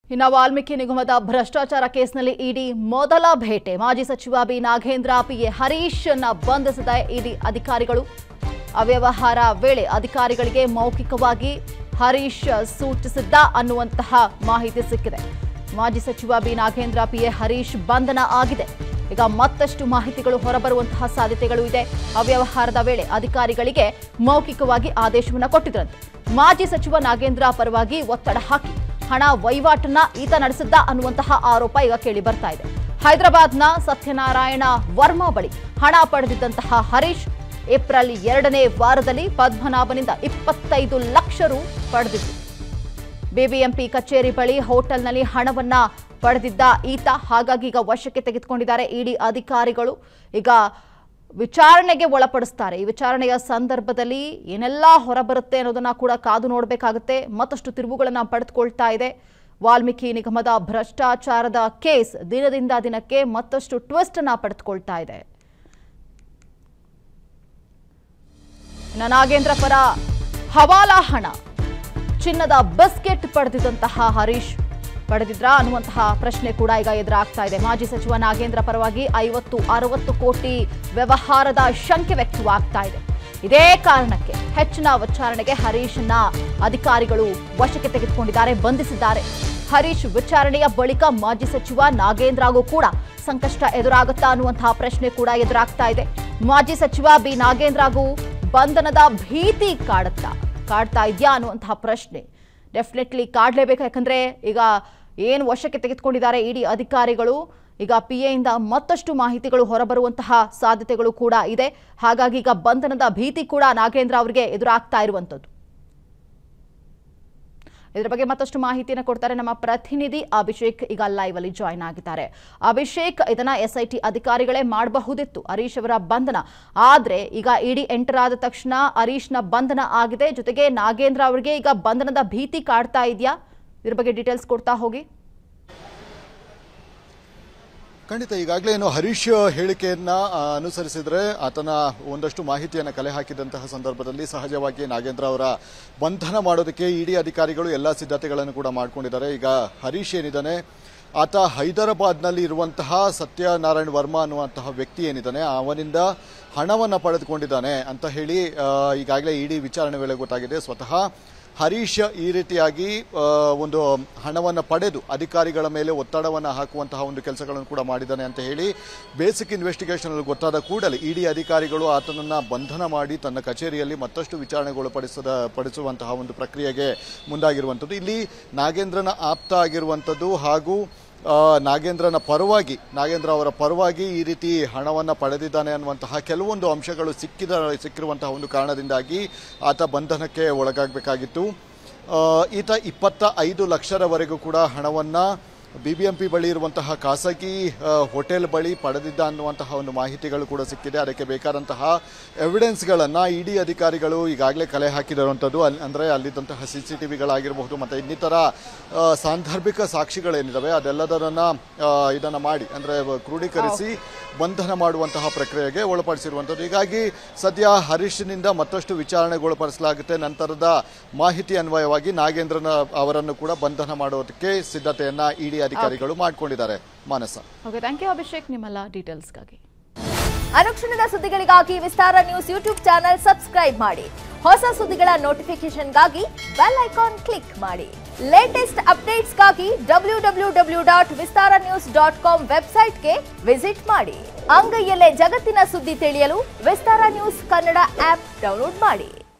ಇನ್ನು ವಾಲ್ಮೀಕಿ ನಿಗಮದ ಭ್ರಷ್ಟಾಚಾರ ಕೇಸ್ನಲ್ಲಿ ಇಡಿ ಮೊದಲ ಭೇಟೆ ಮಾಜಿ ಸಚಿವ ಬಿ ನಾಗೇಂದ್ರ ಪಿಎ ಹರೀಶ್ ಅನ್ನ ಬಂಧಿಸಿದ ಇಡಿ ಅಧಿಕಾರಿಗಳು ಅವ್ಯವಹಾರ ವೇಳೆ ಅಧಿಕಾರಿಗಳಿಗೆ ಮೌಖಿಕವಾಗಿ ಹರೀಶ್ ಸೂಚಿಸಿದ್ದ ಅನ್ನುವಂತಹ ಮಾಹಿತಿ ಸಿಕ್ಕಿದೆ ಮಾಜಿ ಸಚಿವ ಬಿ ನಾಗೇಂದ್ರ ಪಿಎ ಹರೀಶ್ ಬಂಧನ ಆಗಿದೆ ಈಗ ಮತ್ತಷ್ಟು ಮಾಹಿತಿಗಳು ಹೊರಬರುವಂತಹ ಸಾಧ್ಯತೆಗಳು ಇದೆ ಅವ್ಯವಹಾರದ ವೇಳೆ ಅಧಿಕಾರಿಗಳಿಗೆ ಮೌಖಿಕವಾಗಿ ಆದೇಶವನ್ನು ಕೊಟ್ಟಿದ್ರಂತೆ ಮಾಜಿ ಸಚಿವ ನಾಗೇಂದ್ರ ಪರವಾಗಿ ಒತ್ತಡ ಹಾಕಿ ಹಣ ವಹಿವಾಟನ್ನ ಈತ ನಡೆಸಿದ್ದ ಅನ್ನುವಂತಹ ಆರೋಪ ಈಗ ಕೇಳಿ ಬರ್ತಾ ಇದೆ ಹೈದರಾಬಾದ್ನ ಸತ್ಯನಾರಾಯಣ ವರ್ಮಾ ಬಳಿ ಹಣ ಪಡೆದಿದ್ದಂತಹ ಹರೀಶ್ ಏಪ್ರಿಲ್ ಎರಡನೇ ವಾರದಲ್ಲಿ ಪದ್ಮನಾಭನಿಂದ ಇಪ್ಪತ್ತೈದು ಲಕ್ಷ ರು ಪಡೆದಿದ್ದು ಬಿಬಿಎಂಪಿ ಕಚೇರಿ ಬಳಿ ಹೋಟೆಲ್ನಲ್ಲಿ ಹಣವನ್ನ ಪಡೆದಿದ್ದ ಈತ ಹಾಗಾಗಿ ಈಗ ವಶಕ್ಕೆ ತೆಗೆದುಕೊಂಡಿದ್ದಾರೆ ಇಡಿ ಅಧಿಕಾರಿಗಳು ಈಗ ವಿಚಾರಣೆಗೆ ಒಳಪಡಿಸ್ತಾರೆ ಈ ವಿಚಾರಣೆಯ ಸಂದರ್ಭದಲ್ಲಿ ಏನೆಲ್ಲ ಹೊರಬರುತ್ತೆ ಅನ್ನೋದನ್ನ ಕೂಡ ಕಾದು ನೋಡಬೇಕಾಗುತ್ತೆ ಮತ್ತಷ್ಟು ತಿರುವುಗಳನ್ನ ಪಡೆದುಕೊಳ್ತಾ ಇದೆ ವಾಲ್ಮೀಕಿ ನಿಗಮದ ಭ್ರಷ್ಟಾಚಾರದ ಕೇಸ್ ದಿನದಿಂದ ದಿನಕ್ಕೆ ಮತ್ತಷ್ಟು ಟ್ವಿಸ್ಟ್ ಅನ್ನ ಪಡೆದುಕೊಳ್ತಾ ಇದೆ ಇನ್ನು ನಾಗೇಂದ್ರ ಪರ ಹವಾಲಾ ಹಣ ಚಿನ್ನದ ಬಿಸ್ಕೆಟ್ ಪಡೆದಿದ್ದಂತಹ ಹರೀಶ್ ಪಡೆದಿದ್ರ ಅನ್ನುವಂತಹ ಪ್ರಶ್ನೆ ಕೂಡ ಈಗ ಎದುರಾಗ್ತಾ ಇದೆ ಮಾಜಿ ಸಚಿವ ನಾಗೇಂದ್ರ ಪರವಾಗಿ ಐವತ್ತು ಅರವತ್ತು ಕೋಟಿ ವ್ಯವಹಾರದ ಶಂಕೆ ವ್ಯಕ್ತವಾಗ್ತಾ ಇದೆ ಇದೇ ಕಾರಣಕ್ಕೆ ಹೆಚ್ಚಿನ ವಿಚಾರಣೆಗೆ ಹರೀಶ್ನ ಅಧಿಕಾರಿಗಳು ವಶಕ್ಕೆ ತೆಗೆದುಕೊಂಡಿದ್ದಾರೆ ಬಂಧಿಸಿದ್ದಾರೆ ಹರೀಶ್ ವಿಚಾರಣೆಯ ಬಳಿಕ ಮಾಜಿ ಸಚಿವ ನಾಗೇಂದ್ರಗೂ ಕೂಡ ಸಂಕಷ್ಟ ಎದುರಾಗುತ್ತಾ ಅನ್ನುವಂತಹ ಪ್ರಶ್ನೆ ಕೂಡ ಎದುರಾಗ್ತಾ ಇದೆ ಮಾಜಿ ಸಚಿವ ಬಿ ನಾಗೇಂದ್ರಗೂ ಬಂಧನದ ಭೀತಿ ಕಾಡುತ್ತಾ ಕಾಡ್ತಾ ಇದೆಯಾ ಅನ್ನುವಂತಹ ಪ್ರಶ್ನೆ ಡೆಫಿನೆಟ್ಲಿ ಕಾಡ್ಲೇಬೇಕು ಯಾಕಂದ್ರೆ ಈಗ ಏನು ವಶಕ್ಕೆ ತೆಗೆದುಕೊಂಡಿದ್ದಾರೆ ಇಡಿ ಅಧಿಕಾರಿಗಳು ಈಗ ಪಿ ಎಯಿಂದ ಮತ್ತಷ್ಟು ಮಾಹಿತಿಗಳು ಹೊರಬರುವಂತಹ ಸಾಧ್ಯತೆಗಳು ಕೂಡ ಇದೆ ಹಾಗಾಗಿ ಈಗ ಬಂಧನದ ಭೀತಿ ಕೂಡ ನಾಗೇಂದ್ರ ಅವರಿಗೆ ಎದುರಾಗ್ತಾ ಇರುವಂಥದ್ದು ಇದರ ಬಗ್ಗೆ ಮತ್ತಷ್ಟು ಮಾಹಿತಿಯನ್ನು ಕೊಡ್ತಾರೆ ನಮ್ಮ ಪ್ರತಿನಿಧಿ ಅಭಿಷೇಕ್ ಈಗ ಲೈವ್ ಅಲ್ಲಿ ಜಾಯ್ನ್ ಆಗಿದ್ದಾರೆ ಅಭಿಷೇಕ್ ಇದನ್ನ ಎಸ್ಐಟಿ ಅಧಿಕಾರಿಗಳೇ ಮಾಡಬಹುದಿತ್ತು ಹರೀಶ್ ಅವರ ಬಂಧನ ಆದ್ರೆ ಈಗ ಇಡಿ ಎಂಟರ್ ಆದ ತಕ್ಷಣ ಹರೀಶ್ನ ಬಂಧನ ಆಗಿದೆ ಜೊತೆಗೆ ನಾಗೇಂದ್ರ ಅವರಿಗೆ ಈಗ ಬಂಧನದ ಭೀತಿ ಕಾಡ್ತಾ ಇದೆಯಾ ಇದ್ರ ಬಗ್ಗೆ ಡೀಟೇಲ್ಸ್ ಕೊಡ್ತಾ ಹೋಗಿ ಖಂಡಿತ ಈಗಾಗಲೇ ಏನು ಹರೀಶ್ ಹೇಳಿಕೆಯನ್ನ ಆ, ಅನುಸರಿಸಿದ್ರೆ ಆತನ ಒಂದಷ್ಟು ಮಾಹಿತಿಯನ್ನು ಕಲೆ ಹಾಕಿದಂತಹ ಸಂದರ್ಭದಲ್ಲಿ ಸಹಜವಾಗಿ ನಾಗೇಂದ್ರ ಅವರ ಬಂಧನ ಮಾಡೋದಕ್ಕೆ ಇಡಿ ಅಧಿಕಾರಿಗಳು ಎಲ್ಲ ಸಿದ್ಧತೆಗಳನ್ನು ಕೂಡ ಮಾಡ್ಕೊಂಡಿದ್ದಾರೆ ಈಗ ಹರೀಶ್ ಏನಿದ್ದಾನೆ ಆತ ಹೈದರಾಬಾದ್ನಲ್ಲಿ ಇರುವಂತಹ ಸತ್ಯನಾರಾಯಣ್ ವರ್ಮಾ ಅನ್ನುವಂತಹ ವ್ಯಕ್ತಿ ಏನಿದ್ದಾನೆ ಅವನಿಂದ ಹಣವನ್ನು ಪಡೆದುಕೊಂಡಿದ್ದಾನೆ ಅಂತ ಹೇಳಿ ಆ, ಈಗಾಗಲೇ ಇಡಿ ವಿಚಾರಣೆ ವೇಳೆ ಗೊತ್ತಾಗಿದೆ ಸ್ವತಃ ಹರೀಶ್ ಈ ರೀತಿಯಾಗಿ ಆ, ಒಂದು ಹಣವನ್ನು ಪಡೆದು ಅಧಿಕಾರಿಗಳ ಮೇಲೆ ಒತ್ತಡವನ್ನು ಹಾಕುವಂತಹ ಒಂದು ಕೆಲಸಗಳನ್ನು ಕೂಡ ಮಾಡಿದ್ದಾನೆ ಅಂತ ಹೇಳಿ ಬೇಸಿಕ್ ಇನ್ವೆಸ್ಟಿಗೇಷನ್ ಅಲ್ಲಿ ಗೊತ್ತಾದ ಕೂಡಲೇ ಇಡಿ ಅಧಿಕಾರಿಗಳು ಆತನನ್ನ ಬಂಧನ ಮಾಡಿ ತನ್ನ ಕಚೇರಿಯಲ್ಲಿ ಮತ್ತಷ್ಟು ವಿಚಾರಣೆಗೊಳಪಡಿಸದ ಪಡಿಸುವಂತಹ ಒಂದು ಪ್ರಕ್ರಿಯೆಗೆ ಮುಂದಾಗಿರುವಂಥದ್ದು ಇಲ್ಲಿ ನಾಗೇಂದ್ರನ ಆಪ್ತ ಆಗಿರುವಂಥದ್ದು ಹಾಗೂ ಆ, ನಾಗೇಂದ್ರನ ಪರವಾಗಿ ನಾಗೇಂದ್ರ ಅವರ ಪರವಾಗಿ ಈ ರೀತಿ ಹಣವನ್ನು ಪಡೆದಿದ್ದಾನೆ ಅನ್ನುವಂತಹ ಕೆಲವೊಂದು ಅಂಶಗಳು ಸಿಕ್ಕಿದ ಸಿಕ್ಕಿರುವಂತಹ ಒಂದು ಕಾರಣದಿಂದಾಗಿ ಆತ ಬಂಧನಕ್ಕೆ ಒಳಗಾಗಬೇಕಾಗಿತ್ತು ಆ, ಈತ ಇಪ್ಪತ್ತ ಐದು ಲಕ್ಷರವರೆಗೂ ಕೂಡ ಹಣವನ್ನು ಬಿಬಿಎಂಪಿ ಬಳಿ ಇರುವಂತಹ ಖಾಸಗಿ ಆ, ಹೋಟೆಲ್ ಬಳಿ ಪಡೆದಿದ್ದ ಅನ್ನುವಂತಹ ಒಂದು ಮಾಹಿತಿಗಳು ಕೂಡ ಸಿಕ್ಕಿದೆ ಅದಕ್ಕೆ ಬೇಕಾದಂತಹ ಎವಿಡೆನ್ಸ್ಗಳನ್ನು ಇಡಿ ಅಧಿಕಾರಿಗಳು ಈಗಾಗಲೇ ಕಲೆ ಹಾಕಿರುವಂಥದ್ದು ಅಲ್ಲಿ ಅಂದರೆ ಅಲ್ಲಿದ್ದಂತಹ ಸಿ ಸಿ ಟಿ ವಿಗಳಾಗಿರಬಹುದು ಮತ್ತು ಇನ್ನಿತರ ಆ, ಸಾಂದರ್ಭಿಕ ಸಾಕ್ಷಿಗಳೇನಿದ್ದಾವೆ ಅದೆಲ್ಲದರನ್ನ ಇದನ್ನು ಮಾಡಿ ಅಂದರೆ ಕ್ರೋಢೀಕರಿಸಿ ಬಂಧನ ಮಾಡುವಂತಹ ಪ್ರಕ್ರಿಯೆಗೆ ಒಳಪಡಿಸಿರುವಂಥದ್ದು ಹೀಗಾಗಿ ಸದ್ಯ ಹರೀಶ್ನಿಂದ ಮತ್ತಷ್ಟು ವಿಚಾರಣೆಗೊಳಪಡಿಸಲಾಗುತ್ತೆ ನಂತರದ ಮಾಹಿತಿ ಅನ್ವಯವಾಗಿ ನಾಗೇಂದ್ರನ ಅವರನ್ನು ಕೂಡ ಬಂಧನ ಮಾಡೋದಕ್ಕೆ ಸಿದ್ಧತೆಯನ್ನ ಇಡಿ ಅಧಿಕಾರಿಗಳು ಮಾಡಿಕೊಂಡಿದ್ದಾರೆ Manasa okay thank you Abhishek ನಿಮ್ಮೆಲ್ಲ ಡೀಟೇಲ್ಸ್ಗಾಗಿ ಅನುಕ್ಷಣದ ಸುದ್ದಿಗಳಿಗಾಗಿ Vistara news YouTube channel subscribe ಮಾಡಿ ಹೊಸ ಸುದ್ದಿಗಳ ನೋಟಿಫಿಕೇಶನ್ಗಾಗಿ ಬೆಲ್ ಐಕಾನ್ ಕ್ಲಿಕ್ ಮಾಡಿ ಲೇಟೆಸ್ಟ್ ಅಪ್ಡೇಟ್ಸ್ಗಾಗಿ W W W dot Vistara news dot com ವೆಬ್ಸೈಟ್ಗೆ ವಿಸಿಟ್ ಮಾಡಿ ಅಂಗೈಯಲ್ಲೇ ಜಗತ್ತಿನ ಸುದ್ದಿ ತಿಳಿಯಲು Vistara news Kannada app download ಮಾಡಿ